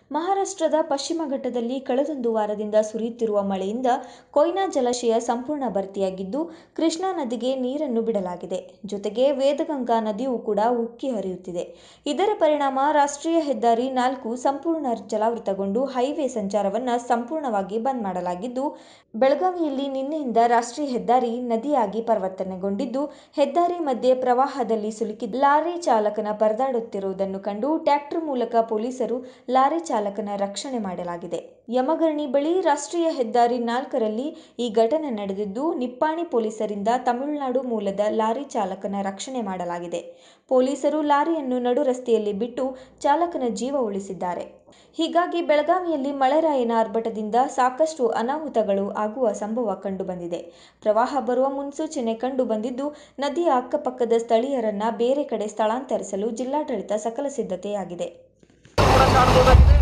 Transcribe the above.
ಮಹಾರಾಷ್ಟ್ರದ ಪಶ್ಚಿಮ ಘಟ್ಟದಲ್ಲಿ ಕಳೆದೊಂದು ವಾರದಿಂದ ಸುರಿಯುತ್ತಿರುವ ಮಳೆಯಿಂದ ಕೊಯ್ನಾ ಜಲಾಶಯ ಸಂಪೂರ್ಣ ಭರ್ತಿಯಾಗಿದ್ದು ಕೃಷ್ಣಾ ನದಿಗೆ ನೀರನ್ನು ಬಿಡಲಾಗಿದೆ ಜೊತೆಗೆ ವೇದಗಂಗಾ ನದಿಯೂ ಕೂಡ ಉಕ್ಕಿ ಹರಿಯುತ್ತಿದೆ ಇದರ ಪರಿಣಾಮ ರಾಷ್ಟ್ರೀಯ ಹೆದ್ದಾರಿ ನಾಲ್ಕು ಸಂಪೂರ್ಣ ಜಲಾವೃತಗೊಂಡು ಹೈವೇ ಸಂಚಾರವನ್ನು ಸಂಪೂರ್ಣವಾಗಿ ಬಂದ್ ಮಾಡಲಾಗಿದ್ದು ಬೆಳಗಾವಿಯಲ್ಲಿ ನಿನ್ನೆಯಿಂದ ರಾಷ್ಟ್ರೀಯ ಹೆದ್ದಾರಿ ನದಿಯಾಗಿ ಪರಿವರ್ತನೆಗೊಂಡಿದ್ದು ಹೆದ್ದಾರಿ ಮಧ್ಯೆ ಪ್ರವಾಹದಲ್ಲಿ ಸಿಲುಕಿದ್ದ ಲಾರಿ ಚಾಲಕನ ಪರದಾಡುತ್ತಿರುವುದನ್ನು ಕಂಡು ಟ್ರ್ಯಾಕ್ಟರ್ ಮೂಲಕ ಪೊಲೀಸರು ಲಾರಿ ಚಾಲಕನ ರಕ್ಷಣೆ ಮಾಡಲಾಗಿದೆ ಯಮಗರ್ಣಿ ಬಳಿ ರಾಷ್ಟ್ರೀಯ ಹೆದ್ದಾರಿ ನಾಲ್ಕರಲ್ಲಿ ಈ ಘಟನೆ ನಡೆದಿದ್ದು ನಿಪ್ಪಾಣಿ ಪೊಲೀಸರಿಂದ ತಮಿಳುನಾಡು ಮೂಲದ ಲಾರಿ ಚಾಲಕನ ರಕ್ಷಣೆ ಮಾಡಲಾಗಿದೆ ಪೊಲೀಸರು ಲಾರಿಯನ್ನು ನಡು ರಸ್ತೆಯಲ್ಲಿ ಬಿಟ್ಟು ಚಾಲಕನ ಜೀವ ಉಳಿಸಿದ್ದಾರೆ ಹೀಗಾಗಿ ಬೆಳಗಾವಿಯಲ್ಲಿ ಮಳೆರಾಯನ ಆರ್ಭಟದಿಂದ ಸಾಕಷ್ಟು ಅನಾಹುತಗಳು ಆಗುವ ಸಂಭವ ಕಂಡುಬಂದಿದೆ ಪ್ರವಾಹ ಬರುವ ಮುನ್ಸೂಚನೆ ಕಂಡು ಬಂದಿದ್ದು ನದಿಯ ಅಕ್ಕಪಕ್ಕದ ಸ್ಥಳೀಯರನ್ನ ಬೇರೆ ಕಡೆ ಸ್ಥಳಾಂತರಿಸಲು ಜಿಲ್ಲಾಡಳಿತ ಸಕಲ ಸಿದ್ಧತೆಯಾಗಿದೆ ಕೂಡ ಕಾಣ್ಬೋದಾಗಿದೆ